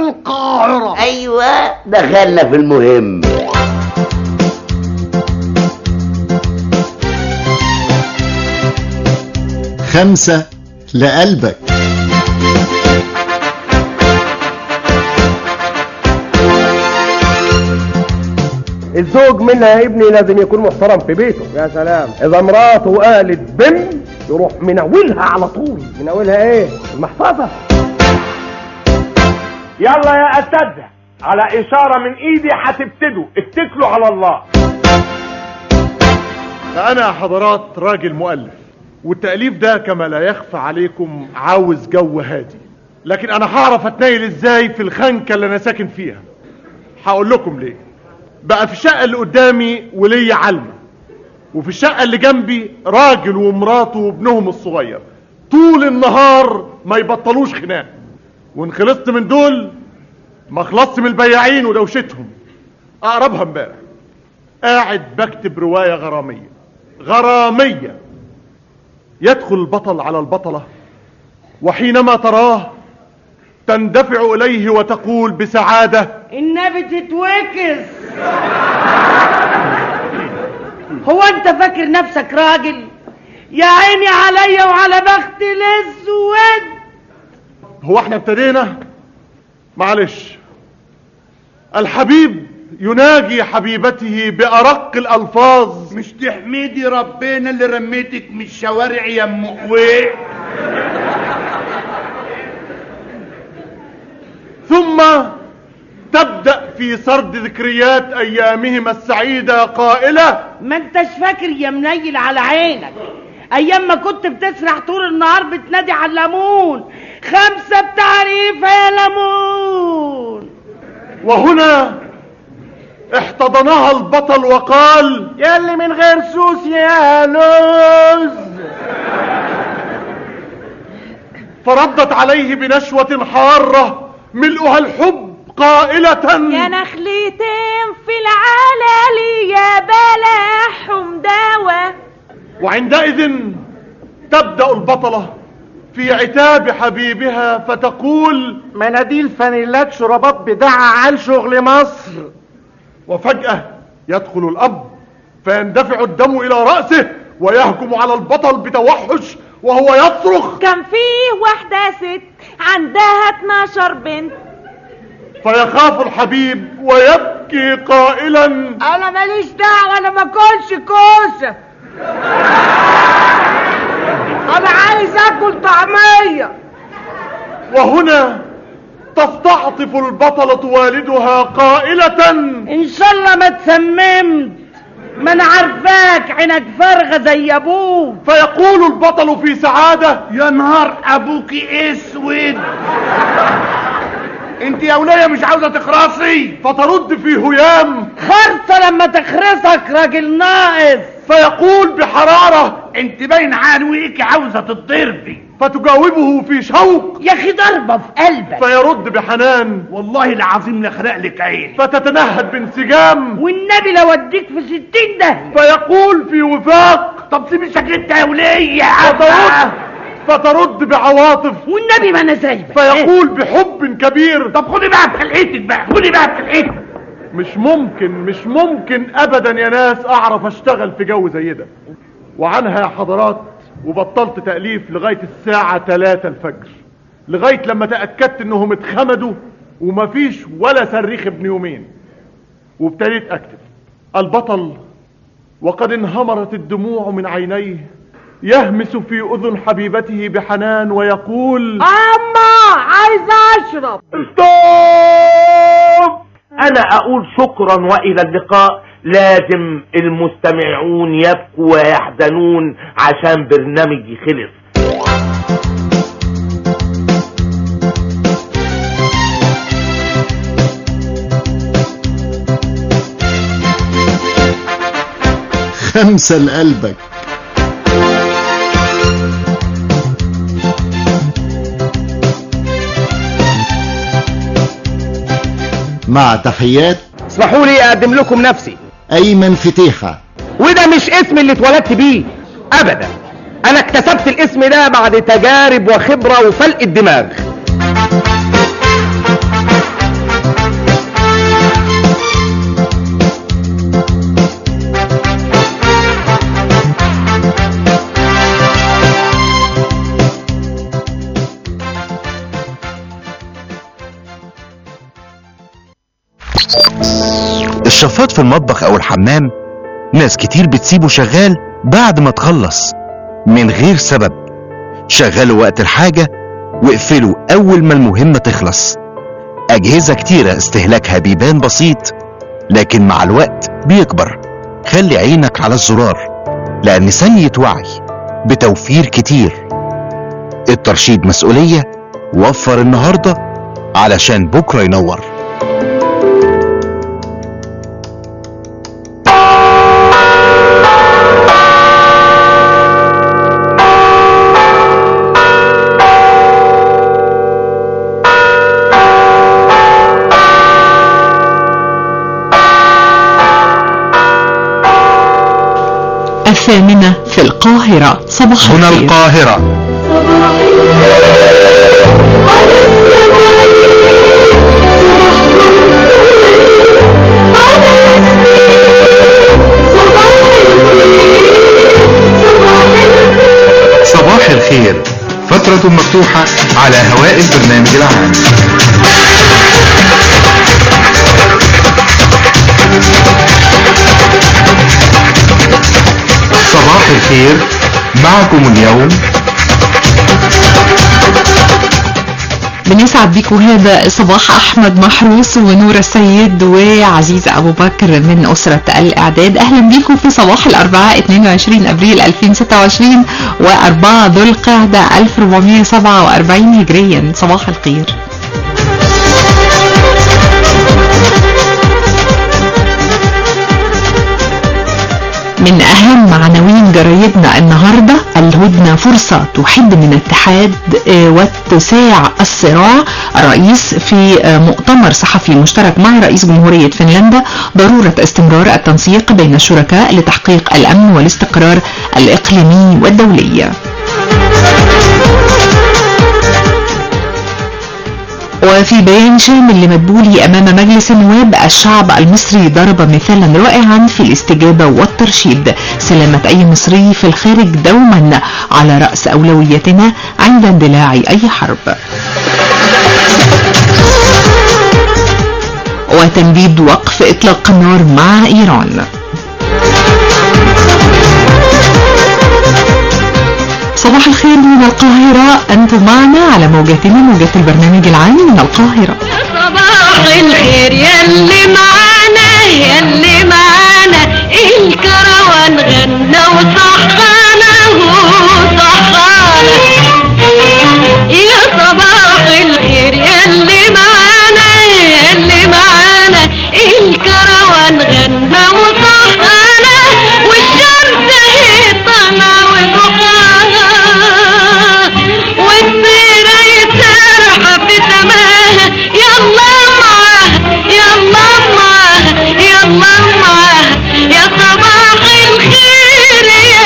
القاهرة ايوه دخلنا في المهم خمسة لقلبك الزوج منها يا ابني لازم يكون محترم في بيته يا سلام اذا مراته قالت بن يروح مناولها على طول مناولها ايه المحفظه يلا يا اساتذه على اشاره من ايدي هتبتدوا اتكلوا على الله أنا يا حضرات راجل مؤلف والتأليف ده كما لا يخفى عليكم عاوز جو هادي لكن أنا هعرف أتنيل إزاي في الخنكة اللي أنا ساكن فيها هقول لكم ليه بقى في الشقة اللي قدامي وليا علمة وفي الشقة اللي جنبي راجل ومراته وابنهم الصغير طول النهار ما يبطلوش خناق وان خلصت من دول ما خلصت من البياعين ودوشتهم اقربها امبارح قاعد بكتب رواية غرامية غرامية يدخل البطل على البطلة وحينما تراه تندفع إليه وتقول بسعادة النبي تتوكس هو انت فاكر نفسك راجل يا عيني عليا وعلى بخت الاسود هو احنا ابتدينا معلش الحبيب يناجي حبيبته بأرق الألفاظ مش تحمدي ربنا اللي رميتك من الشوارع يا ام قوي ثم تبدأ في سرد ذكريات أيامهما السعيدة قائلة ما انتش فاكر يا منيل على عينك ايام ما كنت بتسرح طول النهار بتنادي على الليمون خمسة بتعريف يا ليمون وهنا احتضنها البطل وقال يلي من غير سوس يا لوز فردت عليه بنشوة حارة ملؤها الحب قائلة يا نخلتين في العلالي يا بلاحهم دوا وعندئذ تبدأ البطلة في عتاب حبيبها فتقول مناديل فانيلات شرابات بدعة عن شغل مصر وفجأة يدخل الأب فيندفع الدم إلى رأسه ويهجم على البطل بتوحش وهو يصرخ كان فيه واحدة ست عندها 12 بنت فيخاف الحبيب ويبكي قائلا انا ماليش دعوه انا ما اكلش كوسه انا عايز اكل طعميه وهنا تستعطف البطلة والدها قائلة ان شاء الله ما تسممت ما انا عارفاك عينك فارغه زي ابوك فيقول البطل في سعادة يا نهار ابوكي اسود انت يا ولية مش عاوزة تخرصي فترد في هيام خرصه لما تخرسك راجل ناقص فيقول بحرارة انت باين عنويكي عاوزة تتضربي فتجاوبه في شوق يا اخي ضربه في قلبك فيرد بحنان والله العظيم لخرق لك عين فتتنهد بانسجام والنبي لو اديك في ستين ده فيقول في وفاق طب سيبي شكلتها يا ولية فترد فترد بعواطف والنبي ما انا سايبك فيقول بحب كبير طب خدي بقى بخلقتك بقى خدي بقى بخلقتك مش ممكن مش ممكن ابدا يا ناس اعرف اشتغل في جو زي ده وعنها يا حضرات وبطلت تأليف لغاية الساعة 3 الفجر لغاية لما تأكدت انهم اتخمدوا ومفيش ولا صريخ ابن يومين وابتديت اكتب البطل وقد انهمرت الدموع من عينيه يهمس في اذن حبيبته بحنان ويقول اما عايز اشرب ستوب انا اقول شكرا والى اللقاء لازم المستمعون يبكوا ويحزنون عشان برنامجي خلص خمسة لقلبك مع تحيات اسمحوا لي اقدم لكم نفسي أيمن فتيحة وده مش اسم اللي اتولدت بيه ابدا انا اكتسبت الاسم ده بعد تجارب وخبرة وفلق الدماغ الشفاط في المطبخ او الحمام ناس كتير بتسيبه شغال بعد ما تخلص من غير سبب شغله وقت الحاجة واقفله اول ما المهمة تخلص اجهزة كتيرة استهلاكها بيبان بسيط لكن مع الوقت بيكبر خلي عينك على الزرار لان ثانية وعي بتوفير كتير الترشيد مسؤولية وفر النهاردة علشان بكرة ينور الثامنة في القاهرة صباح هنا الخير القاهرة صباح الخير فترة مفتوحة على هواء البرنامج العام صباح الخير معكم اليوم بنسعد بيكم هذا الصباح أحمد محروس ونور السيد وعزيز أبو بكر من أسرة الإعداد أهلا بيكم في صباح الأربعاء 22 أبريل 2026 و4 ذو القعدة 1447 هجريا صباح الخير من أهم عناوين جرايدنا النهاردة الهدنة فرصة تحد من اتحاد آه، واتساع الصراع الرئيس في آه، مؤتمر صحفي مشترك مع رئيس جمهورية فنلندا ضرورة استمرار التنسيق بين الشركاء لتحقيق الأمن والاستقرار الإقليمي والدولي وفي بيان شامل لمدبولي أمام مجلس النواب الشعب المصري ضرب مثالا رائعا في الاستجابة والترشيد سلامة أي مصري في الخارج دوما على رأس أولوياتنا عند اندلاع أي حرب وتمديد وقف إطلاق النار مع إيران صباح الخير من القاهرة أنتم معنا على موجاتنا موجات البرنامج العام من القاهرة صباح الخير يلي معانا يلي معانا الكروان غنى وصحانا وصحانا يا صباح الخير يلي معانا يلي معانا الكروان غنى وصحانا والشمس هي طالعة وضحاها والطيرة يسرحة في سماها يلا معاها يلا معاها يلا معاها يا صباح الخير يا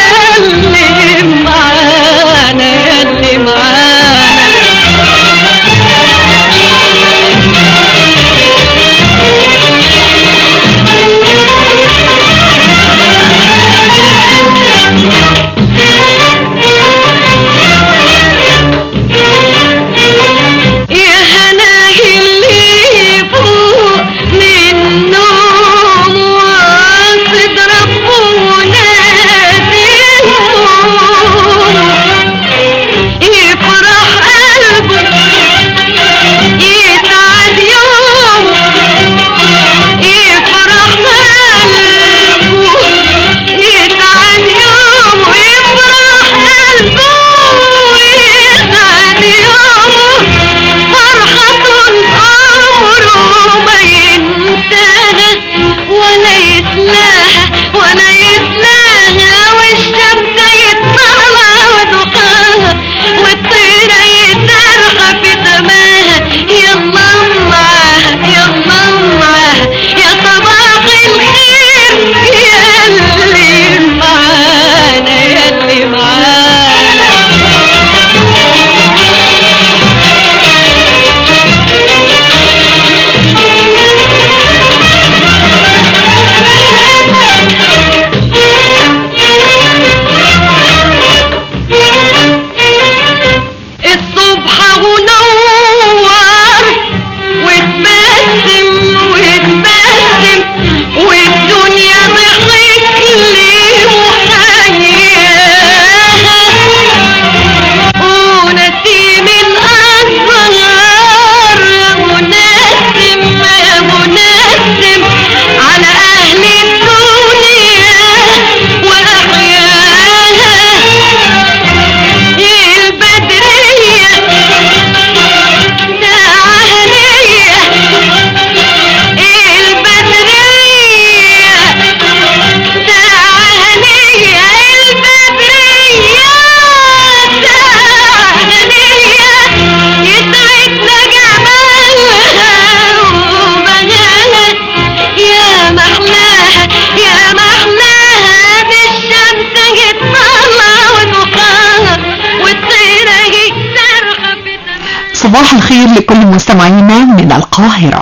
صباح الخير لكل مستمعينا من القاهرة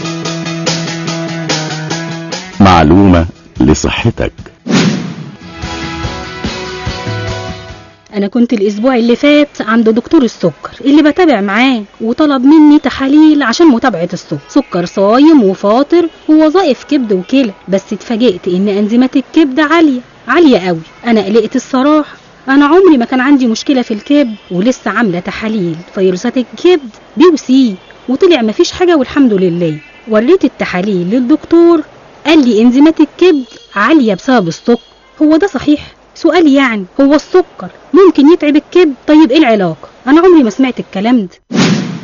معلومة لصحتك انا كنت الاسبوع اللي فات عند دكتور السكر اللي بتابع معاه وطلب مني تحاليل عشان متابعة السكر سكر صايم وفاطر ووظائف كبد وكلى بس اتفاجئت ان انزيمات الكبد عالية عالية قوي انا قلقت الصراحة انا عمري ما كان عندي مشكلة في الكبد ولسه عاملة تحاليل فيروسات الكبد بي وسي وطلع مفيش حاجة والحمد لله وريت التحاليل للدكتور قال لي انزيمات الكبد عالية بسبب السكر هو ده صحيح سؤال يعني هو السكر ممكن يتعب الكبد طيب ايه العلاقة انا عمري ما سمعت الكلام ده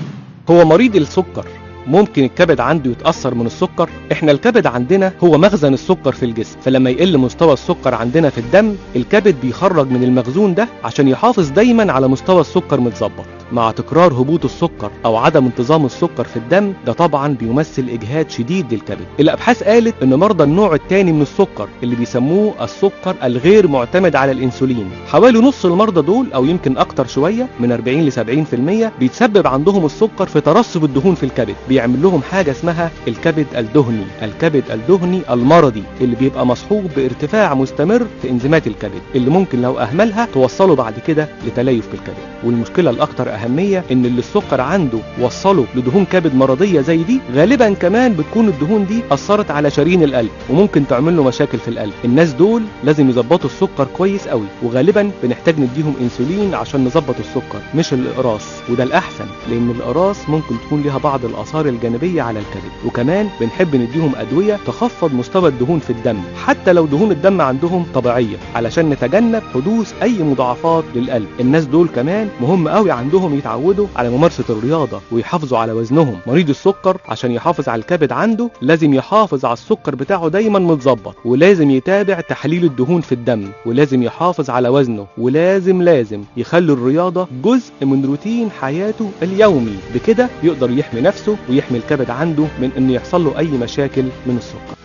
هو مريض السكر ممكن الكبد عنده يتأثر من السكر احنا الكبد عندنا هو مخزن السكر في الجسم فلما يقل مستوى السكر عندنا في الدم الكبد بيخرج من المخزون ده عشان يحافظ دايما على مستوى السكر متظبط مع تكرار هبوط السكر او عدم انتظام السكر في الدم ده طبعا بيمثل اجهاد شديد للكبد الابحاث قالت ان مرضى النوع الثاني من السكر اللي بيسموه السكر الغير معتمد على الانسولين حوالي نص المرضى دول او يمكن اكتر شويه من 40 ل 70% بيتسبب عندهم السكر في ترسب الدهون في الكبد بيعمل لهم حاجه اسمها الكبد الدهني الكبد الدهني المرضي اللي بيبقى مصحوب بارتفاع مستمر في انزيمات الكبد اللي ممكن لو اهملها توصله بعد كده لتليف في الكبد والمشكله الاكثر اهميه ان اللي السكر عنده وصله لدهون كبد مرضيه زي دي غالبا كمان بتكون الدهون دي اثرت على شرايين القلب وممكن تعمل له مشاكل في القلب الناس دول لازم يظبطوا السكر كويس قوي وغالبا بنحتاج نديهم انسولين عشان نظبط السكر مش الاقراص وده الاحسن لان الاقراص ممكن تكون لها بعض الاثار الجانبيه على الكبد وكمان بنحب نديهم ادويه تخفض مستوى الدهون في الدم حتى لو دهون الدم عندهم طبيعيه علشان نتجنب حدوث اي مضاعفات للقلب الناس دول كمان مهم قوي عندهم يتعودوا على ممارسه الرياضه ويحافظوا على وزنهم مريض السكر عشان يحافظ على الكبد عنده لازم يحافظ على السكر بتاعه دايما متظبط ولازم يتابع تحليل الدهون في الدم ولازم يحافظ على وزنه ولازم لازم يخلي الرياضه جزء من روتين حياته اليومي بكده يقدر يحمي نفسه ويحمي الكبد عنده من ان يحصل له اي مشاكل من السكر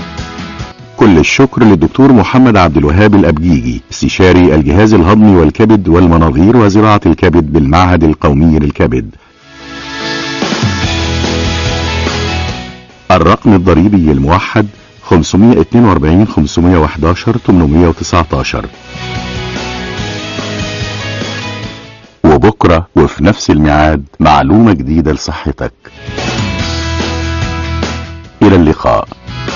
كل الشكر للدكتور محمد عبد الوهاب الأبجيجي استشاري الجهاز الهضمي والكبد والمناظير وزراعة الكبد بالمعهد القومي للكبد الرقم الضريبي الموحد 542 511 819 وبكرة وفي نفس الميعاد معلومة جديدة لصحتك إلى اللقاء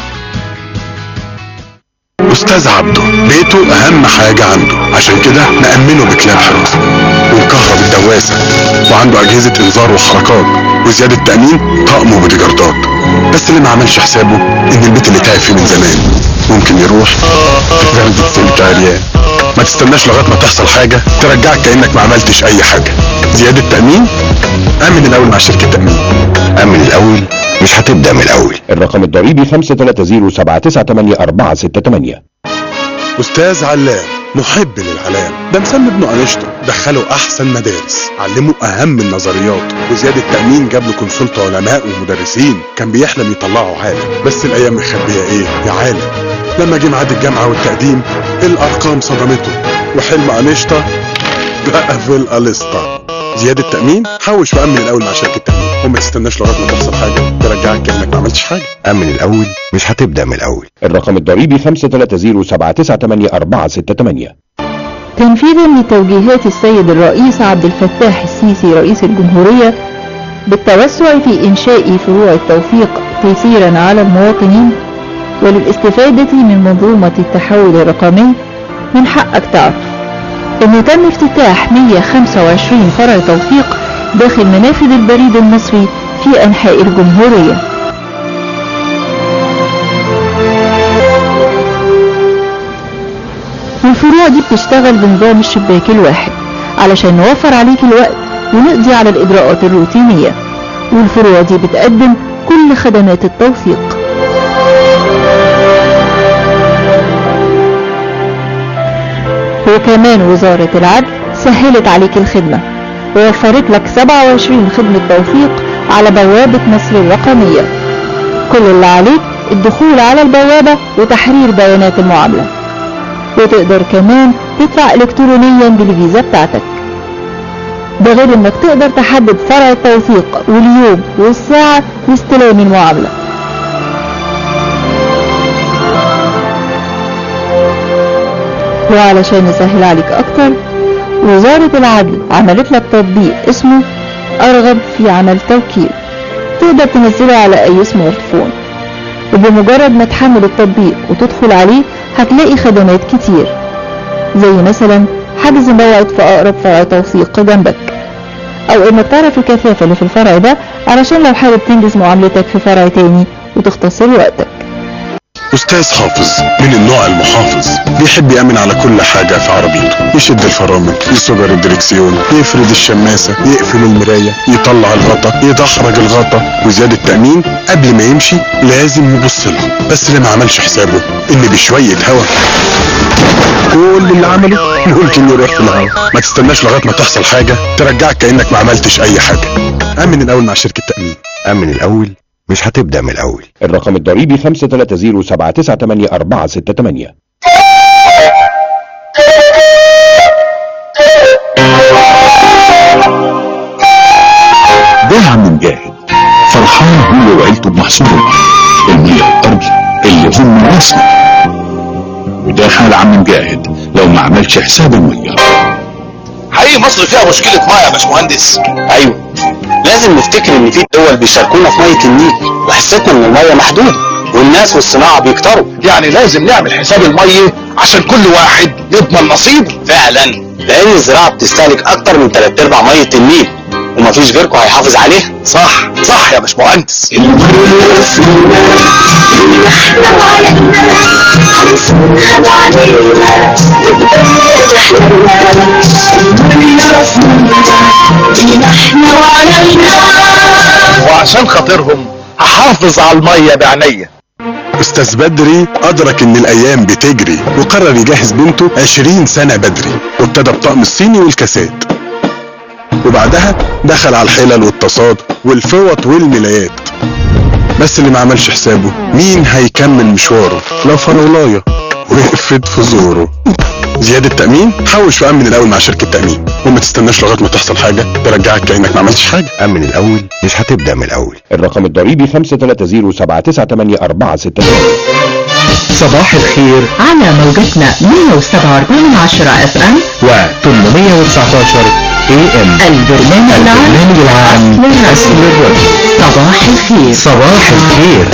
استاذ عبده بيته اهم حاجة عنده عشان كده نأمنه بكلاب حراسة ونكهرب الدواسة وعنده اجهزة انذار وحركات وزيادة تأمين طقم وبوديجاردات بس اللي ما عملش حسابه ان البيت اللي تعب فيه من زمان ممكن يروح في جردة سيمتاريان ما تستناش لغاية ما تحصل حاجة ترجعك كأنك ما عملتش اي حاجة زيادة تأمين أمن الأول مع شركة تأمين أمن الأول مش هتبدأ من الأول الرقم الضريبي 530798468 أستاذ علام محب للعلام ده مسمي ابنه أنشطة دخله أحسن مدارس علمه أهم النظريات وزيادة تأمين جاب له كونسلت علماء ومدرسين كان بيحلم يطلعه عالم بس الأيام مخبية إيه يا عالم لما جه ميعاد الجامعة والتقديم الأرقام صدمته وحلم أنشطة بقى في القلسطة زيادة تأمين حوش وأمن الأول مع شركة تأمين وما تستناش لغاية ما تحصل حاجة ترجعك كأنك ما عملتش حاجة أمن الأول مش هتبدأ من الأول الرقم الضريبي 530798468 تنفيذا لتوجيهات السيد الرئيس عبد الفتاح السيسي رئيس الجمهورية بالتوسع في إنشاء فروع التوفيق تيسيرا على المواطنين وللاستفادة من منظومة التحول الرقمي من حقك تعرف انه تم افتتاح 125 فرع توفيق داخل منافذ البريد المصري في انحاء الجمهورية والفروع دي بتشتغل بنظام الشباك الواحد علشان نوفر عليك الوقت ونقضي على الاجراءات الروتينية والفروع دي بتقدم كل خدمات التوثيق وكمان وزارة العدل سهلت عليك الخدمة ووفرت لك 27 خدمة توثيق على بوابة مصر الرقمية كل اللي عليك الدخول على البوابة وتحرير بيانات المعاملة وتقدر كمان تدفع الكترونيا بالفيزا بتاعتك ده غير انك تقدر تحدد فرع التوثيق واليوم والساعة لاستلام المعاملة وعلشان نسهل عليك اكتر وزارة العدل عملت لك تطبيق اسمه ارغب في عمل توكيل تقدر تنزله على اي سمارت فون وبمجرد ما تحمل التطبيق وتدخل عليه هتلاقي خدمات كتير زي مثلا حجز موعد في اقرب فرع توثيق جنبك او انك تعرف الكثافة اللي في الفرع ده علشان لو حابب تنجز معاملتك في فرع تاني وتختصر وقتك أستاذ حافظ من النوع المحافظ بيحب يأمن على كل حاجة في عربيته يشد الفرامل يصجر الدركسيون يفرد الشماسة يقفل المراية يطلع الغطا يدحرج الغطا وزيادة تأمين قبل ما يمشي لازم يبص لها بس اللي ما عملش حسابه إن بشوية هوا كل اللي عمله ممكن يروح في الهوا ما تستناش لغاية ما تحصل حاجة ترجعك كأنك ما عملتش أي حاجة أمن الأول مع شركة تأمين أمن الأول مش هتبدأ من الأول الرقم الضريبي 530798468 ده عم مجاهد فرحان هو وعيلته بمحصوله المية والأرض اللي هم راسنا وده حال عم مجاهد لو ما عملش حساب المية حقيقي مصر فيها مشكلة مية يا باشمهندس ايوه لازم نفتكر ان في دول بيشاركونا في ميه النيل وحسيتنا ان الميه محدوده والناس والصناعه بيكتروا يعني لازم نعمل حساب المية عشان كل واحد يضمن نصيبه فعلا لان الزراعه بتستهلك اكتر من تلات ارباع ميه النيل ومفيش غيركم هيحافظ عليها صح صح يا باشمهندس وعشان خاطرهم هحافظ على المية بعينيا أستاذ بدري أدرك إن الأيام بتجري وقرر يجهز بنته 20 سنة بدري وابتدى بطقم الصيني والكاسات وبعدها دخل على الحلل والطاسات والفوط والملايات بس اللي ما عملش حسابه مين هيكمل مشواره لو فرولاية وقفت في زوره زيادة تأمين حوش وأمن الأول مع شركة تأمين وما تستناش لغاية ما تحصل حاجة ترجعك كأنك ما عملتش حاجة أمن الأول مش هتبدأ من الأول الرقم الضريبي 530798468 صباح الخير على موجتنا 107.4 اف ام و 819 اي ام البرنامج العام البرنامج العام أصل أصل الرد صباح الخير صباح الخير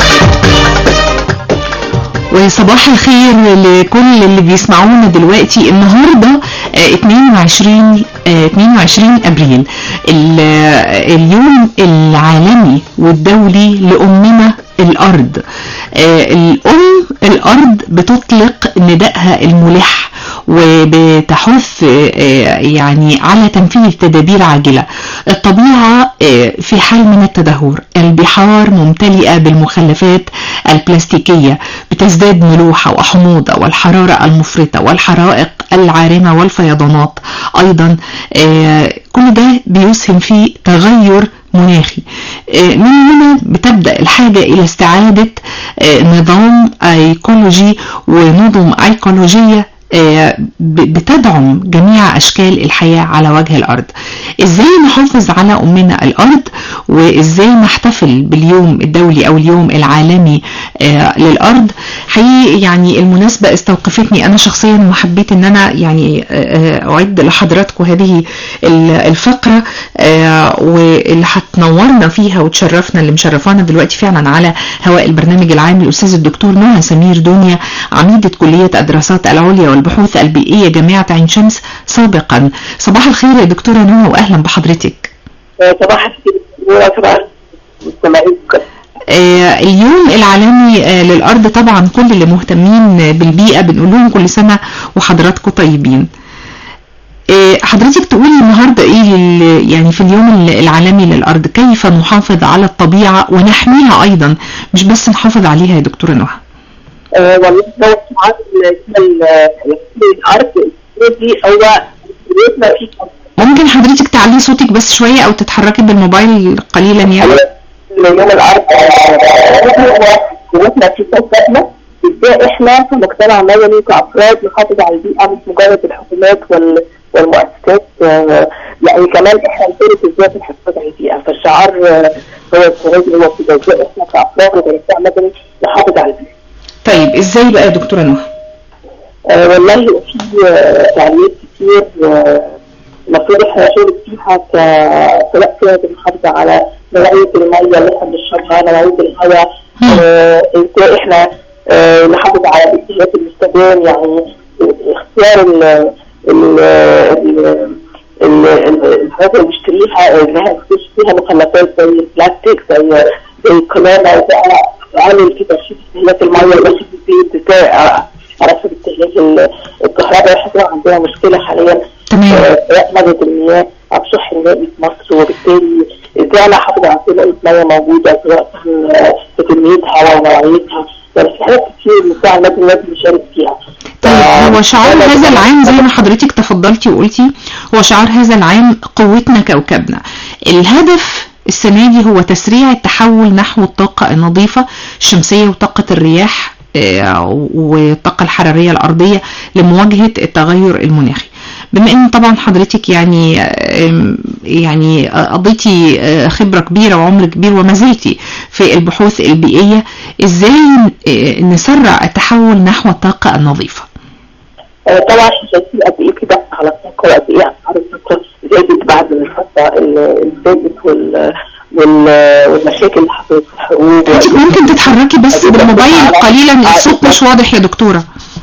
وصباح الخير لكل اللي بيسمعونا دلوقتي النهارده آه، 22 آه، 22 ابريل ال- آه، اليوم العالمي والدولي لامنا الارض آه، الام الارض بتطلق ندائها الملح وبتحث آه، يعني على تنفيذ تدابير عاجله الطبيعه آه، في حال من التدهور البحار ممتلئه بالمخلفات البلاستيكيه بتزداد ملوحه وحموضه والحراره المفرطه والحرائق العارمه والفيضانات ايضا آه، كل ده بيسهم في تغير مناخي آه، من هنا بتبدأ الحاجة إلى استعادة آه، نظام ايكولوجي ونظم ايكولوجية آه، ب- بتدعم جميع أشكال الحياة على وجه الأرض إزاي نحافظ على أمنا الأرض وإزاي نحتفل باليوم الدولي أو اليوم العالمي آه، للأرض حقيقي يعني المناسبة استوقفتني أنا شخصيا وحبيت أن أنا يعني آه، آه، أعد لحضراتكم هذه ال- الفقرة آه، واللي هتنورنا فيها وتشرفنا اللي مشرفانا دلوقتي فعلا على هواء البرنامج العام الأستاذ الدكتور نهى سمير دنيا عميدة كلية الدراسات العليا والبحوث البيئية جامعة عين شمس سابقا صباح الخير يا دكتورة نهى وأهلا بحضرتك صباح الخير صباح المستمعين آه، اليوم العالمي آه، للأرض طبعا كل اللي مهتمين بالبيئة بنقول لهم كل سنة وحضراتكم طيبين آه، حضرتك تقولي النهاردة ايه لل- يعني في اليوم العالمي للأرض كيف نحافظ على الطبيعة ونحميها أيضا مش بس نحافظ عليها يا دكتورة نهى آه، والله هو سبحان ال- الارض دي هو بيتنا في ممكن حضرتك تعلي صوتك بس شوية أو تتحركي بالموبايل قليلا يعني يوم الارض بيتنا في كوكبنا ازاي احنا كمجتمع مدني كافراد نحافظ على البيئه مش مجرد الحكومات وال والمؤسسات آه، يعني كمان احنا نشارك ازاي في الحفاظ على البيئه فالشعار آه، هو السنه دي هو كده ازاي احنا كافراد وكمجتمع مدني نحافظ على البيئه طيب ازاي بقى يا دكتورة نهى آه، والله في آه، فعاليات كتير آه، المفروض احنا نشارك فيها ك- سواء كانت المحافظة على نوعية المية اللي احنا بنشربها نوعية الهواء آه، ازاي احنا آه، نحافظ على الاستهلاك المستدام يعني اختيار ال ال ال ال- ال- الحاجات اللي بنشتريها انها مفيش فيها مخلفات زي البلاستيك زي زي القمامة زي اقلل في ترشيد استهلاك المية اللي في البيت ازاي على سبيل استهلاك ال- الكهرباء احنا طبعا عندنا مشكلة حاليا آه، سواء مادة المياه أو صح المائي في مصر وبالتالي ازاي انا احافظ على كمية مياه موجودة سواء كان آه، في كميتها ونوعيتها يعني في حاجات كتير المجتمع المدني لازم يشارك فيها طيب هو شعار هذا العام زي ما حضرتك تفضلتي وقلتي هو شعار هذا العام قوتنا كوكبنا الهدف السنة دي هو تسريع التحول نحو الطاقة النظيفة الشمسية وطاقة الرياح آه، والطاقة الحرارية الأرضية لمواجهة التغير المناخي بما ان طبعا حضرتك يعني آم، يعني قضيتي آه، خبرة كبيرة وعمر كبير وما زلتي في البحوث البيئية ازاي آه، نسرع التحول نحو الطاقة النظيفة آه، طبعا احنا شايفين قد ايه في ضغط على الطاقه وقد ايه اسعار الطاقه زادت بعد الفتره ال- اللي فاتت وال وال- والمشاكل اللي حصلت في الحروب حضرتك ممكن تتحركي بس بالموبايل قليلا الصوت مش واضح يا دكتورة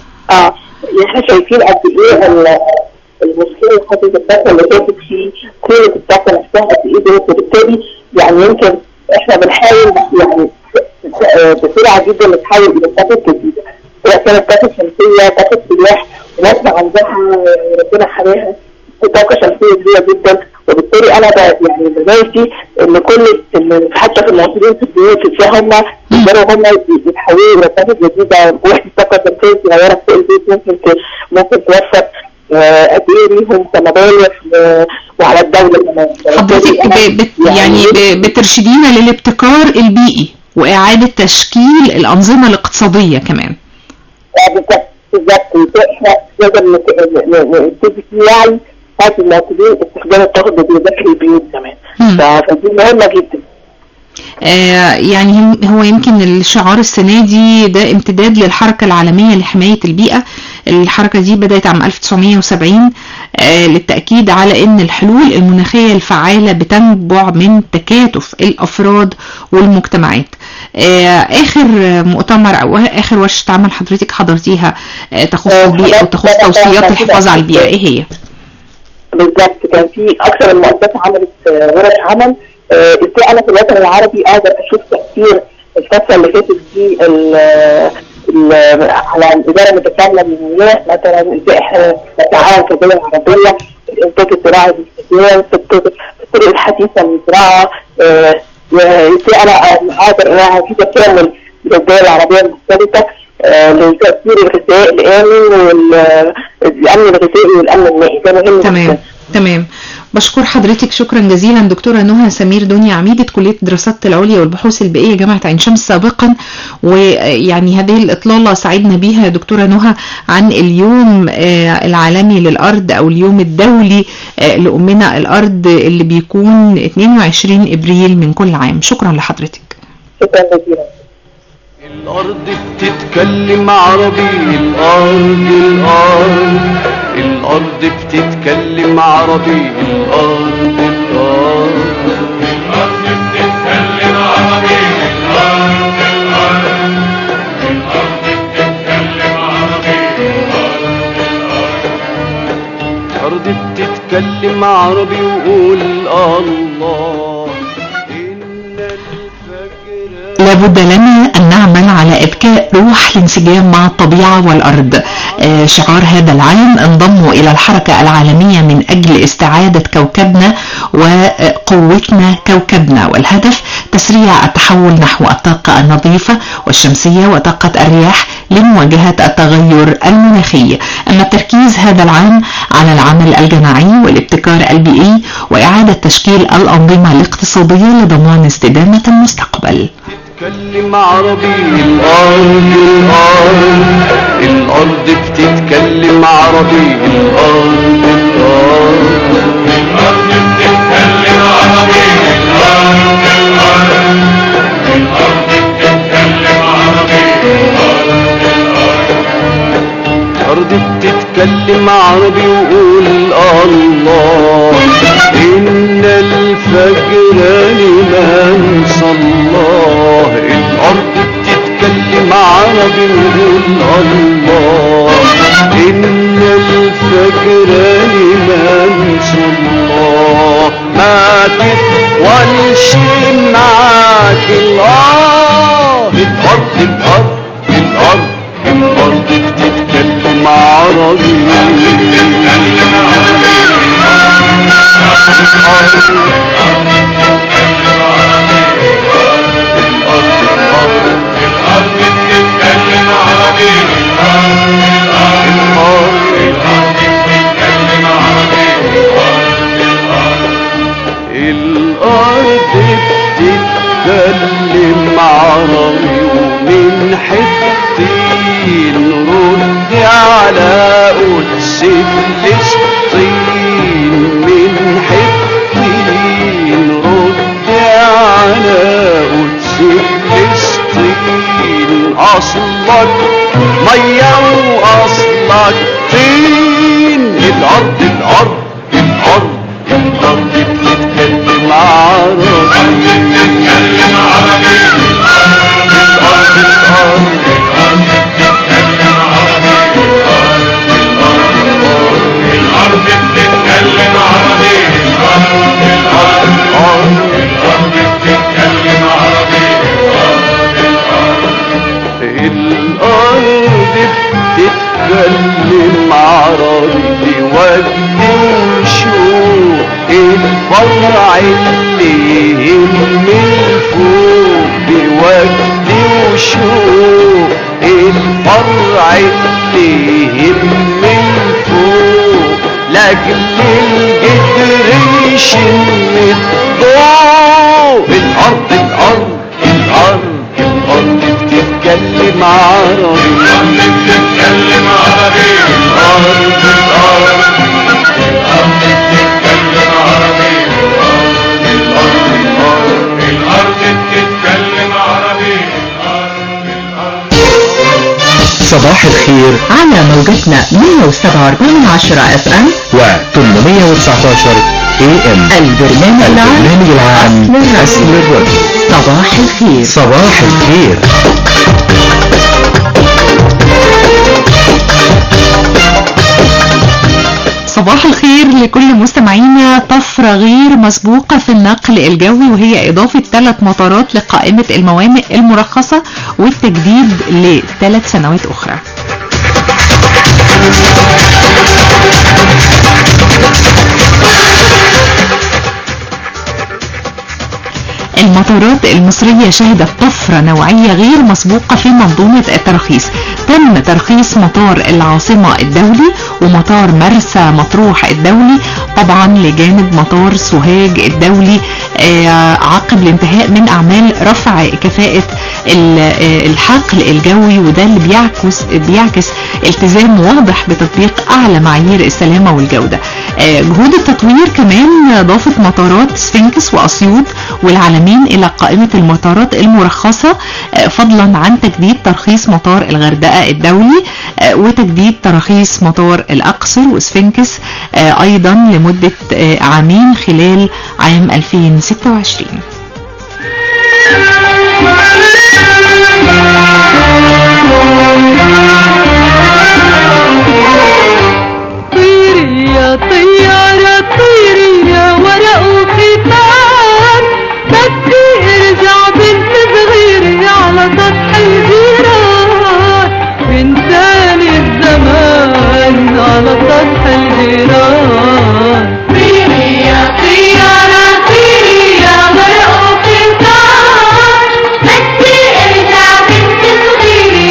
اه يعني احنا شايفين قد ايه ال- المشكله اللي حصلت الفتره اللي فاتت في قيمه الطاقه نفسها قد ايه زادت وبالتالي يعني يمكن احنا بنحاول يعني آه، بسرعه جدا نتحول الى طاقه جديده سواء كانت طاقه شمسيه طاقه رياح وناس عندها ربنا حماها طاقه شمسيه كبيره جدا وبالتالي انا ب- يعني بنادي ان كل إن حتى في المواطنين في البيوت ازاي هم يقدروا هم يتحولوا الى طاقه جديده وحده طاقه شمسيه صغيره في البيت ممكن ت- ممكن توفر آه، قد ايه ليهم كمبالغ و- وعلى الدوله كمان حضرتك ب- بت يعني ب- بترشدينا للابتكار البيئي وإعادة تشكيل الأنظمة الاقتصادية كمان آه، بالظبط بالظبط احنا لازم نت- ن- ن- نبتدي في وعي هذه المواطنين استخدام الطاقه الجديده داخل البيوت كمان ف- فدي مهمه جدا آه، يعني هم- هو يمكن الشعار السنة دي ده امتداد للحركة العالمية لحماية البيئة الحركة دي بدأت عام 1970 آه، للتأكيد على أن الحلول المناخية الفعالة بتنبع من تكاتف الأفراد والمجتمعات آه، آخر مؤتمر أو آخر ورشة عمل حضرتك حضرتيها آه، تخص البيئة وتخص توصيات الحفاظ على البيئة إيه هي؟ بالظبط كان في اكثر من مؤسسه عملت آه، ورش عمل آه، ازاي انا في الوطن العربي اقدر اشوف تاثير الفتره اللي فاتت في ال- ال- على الاداره المتكامله للمياه مثلا ازاي احنا نتعاون كدول عربيه في الانتاج الزراعي باستخدام في الطرق في الطرق الحديثه للزراعه آه، وازاي انا اقدر ان انا في تكامل للدول العربيه المختلفه آه، لتاثير الغذاء الامن والامن الغذائي والامن المائي ده مهم تمام تمام بشكر حضرتك شكرا جزيلا دكتورة نهى سمير دنيا عميدة كلية الدراسات العليا والبحوث البيئية جامعة عين شمس سابقا ويعني هذه الإطلالة سعدنا بيها يا دكتورة نهى عن اليوم آه، العالمي للأرض أو اليوم الدولي آه، لأمنا الأرض اللي بيكون 22 إبريل من كل عام شكرا لحضرتك شكرا جزيلا الأرض بتتكلم عربي الأرض الأرض الأرض بتتكلم عربي الأرض الأرض الأرض بتتكلم عربي الأرض الأرض الأرض بتتكلم عربي الأرض بتتكلم عربي وقول الله لابد لنا أن نعمل على إبكاء روح الانسجام مع الطبيعة والأرض آه، شعار هذا العام انضموا إلى الحركة العالمية من أجل استعادة كوكبنا وقوتنا كوكبنا والهدف تسريع التحول نحو الطاقة النظيفة والشمسية وطاقة الرياح لمواجهة التغير المناخي أما التركيز هذا العام على العمل الجماعي والابتكار البيئي وإعادة تشكيل الأنظمة الاقتصادية لضمان استدامة المستقبل بتتكلم عربي الأرض الأرض الأرض بتتكلم عربي الأرض الأرض تتكلم عربي وقول الله إن الفجر لمن صلاه الأرض بتتكلم عربي وقول الله إن الفجر لمن صلاه ما تطولش معاك الآه الأرض الأرض الأرض الأرض بتتكلم عربي الأرض بتتكلم عربي ومن حتين رد على قدس فلسطين من حتين رد على قدس فلسطين أصلك مية وأصلك طين الأرض الأرض الأرض الأرض بتتكلم عربي بتتكلم عربي الأرض الأرض الأرض بتتكلم عربي الأرض بتتكلم عربي الأرض الأرض الأرض بتتكلم عربي الأرض بتتكلم عربي ودي وشوق الفرع اللي يهم الفوق بودي وشوق الفرع اللي يهم الفوق لاجل الجدر يشم الضوء الارض الارض الارض الارض بتتكلم عربي الارض بتتكلم عربي الارض الارض الارض بتتكلم عربي الارض الارض الارض بتتكلم عربي صباح الخير على موجتنا 107.4 اف ام و 819 اي ام البرنامج العام البرنامج العام أصل أصل الراديو صباح الخير صباح الخير صباح الخير لكل مستمعينا طفرة غير مسبوقة في النقل الجوي وهي إضافة ثلاث مطارات لقائمة الموانئ المرخصة والتجديد لثلاث سنوات أخرى المطارات المصرية شهدت طفرة نوعية غير مسبوقة في منظومة الترخيص تم ترخيص مطار العاصمة الدولي ومطار مرسى مطروح الدولي طبعا لجانب مطار سوهاج الدولي آه، عقب الانتهاء من أعمال رفع كفاءة ال- آه، الحقل الجوي وده اللي بيعكس بيعكس التزام واضح بتطبيق أعلى معايير السلامة والجودة آه، جهود التطوير كمان ضافت مطارات سفنكس وأسيوط والعالمين إلى قائمة المطارات المرخصة آه، فضلا عن تجديد ترخيص مطار الغردقة الدولي آه، وتجديد تراخيص مطار الأقصر وسفنكس آه، أيضا لمدة آه، عامين خلال عام 2026 طيري يا طيارة طيري يا ورق وختان بدي ارجع بنت صغيرة على سطح الجيران بنساني الزمان على سطح الجيران طيري يا طيارة طيري يا ورق وختان بدي ارجع بنت صغيرة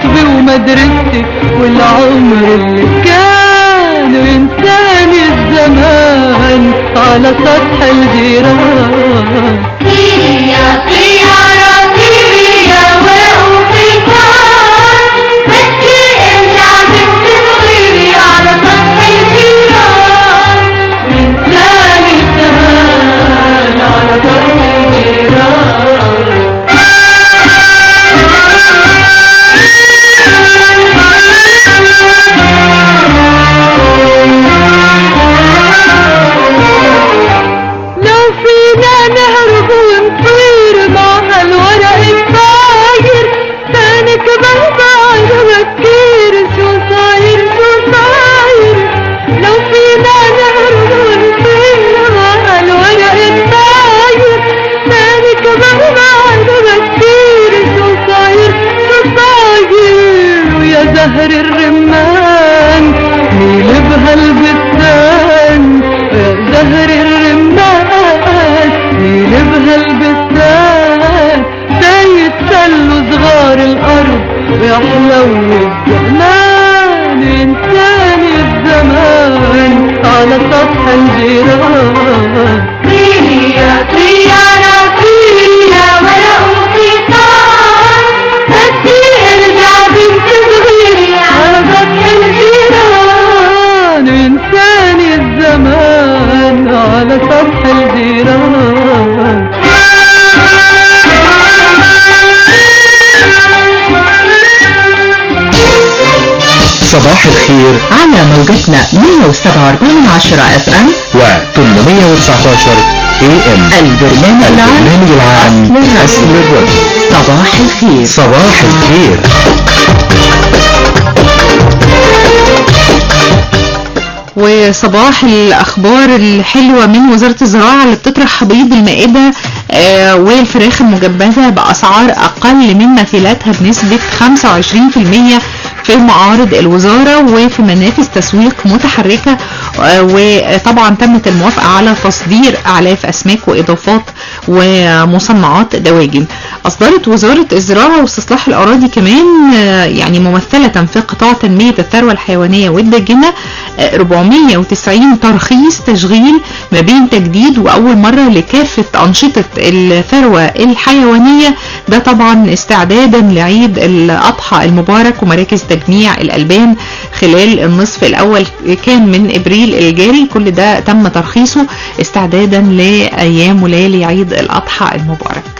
كتبي ومدرستي والعمر اللي كان ينساني الزمان على سطح الجيران يا طيارة طيري يا وقوفي كان بدي ارجع بنت صغيري على سطح الجيران ينساني الزمان على سطح الجيران لو فينا نهرب ونطير مع هالورق الطاير تاني كمان بعد بكير شو صاير شو صاير لو فينا نهرب ونطير مع هالورق الطاير تاني كمان بعد بكير شو صاير شو صاير ويا زهر الرمان ميل بهالبستان ويا زهر الرمان ميل بهالبستان زي التل صغار الارض ويحلو الزمان انساني الزمان على سطح الجيران طيري يا طيارة طيري يا وقوفي كان بدي ارجع بنت صغيري على سطح الجيران انساني الزمان على سطح الجيران صباح الخير على موجتنا 107.4 اف ام و 819 اي ام البرنامج العام البرنامج العام أصل أصل الرجل صباح الخير صباح الخير وصباح الاخبار الحلوه من وزاره الزراعه اللي بتطرح بيض المائده آه، والفراخ المجبزه باسعار اقل من مثيلاتها بنسبه 25% في معارض الوزاره وفي منافذ تسويق متحركه آه، وطبعا تمت الموافقه على تصدير اعلاف اسماك واضافات ومصنعات دواجن اصدرت وزاره الزراعه واستصلاح الاراضي كمان آه، يعني ممثله في قطاع تنميه الثروه الحيوانيه والداجنه آه، 490 ترخيص تشغيل ما بين تجديد واول مره لكافه انشطه الثروه الحيوانيه ده طبعا استعدادا لعيد الاضحى المبارك ومراكز تجميع الالبان خلال النصف الاول كان من ابريل الجاري كل ده تم ترخيصه استعدادا لايام وليالي عيد الاضحى المبارك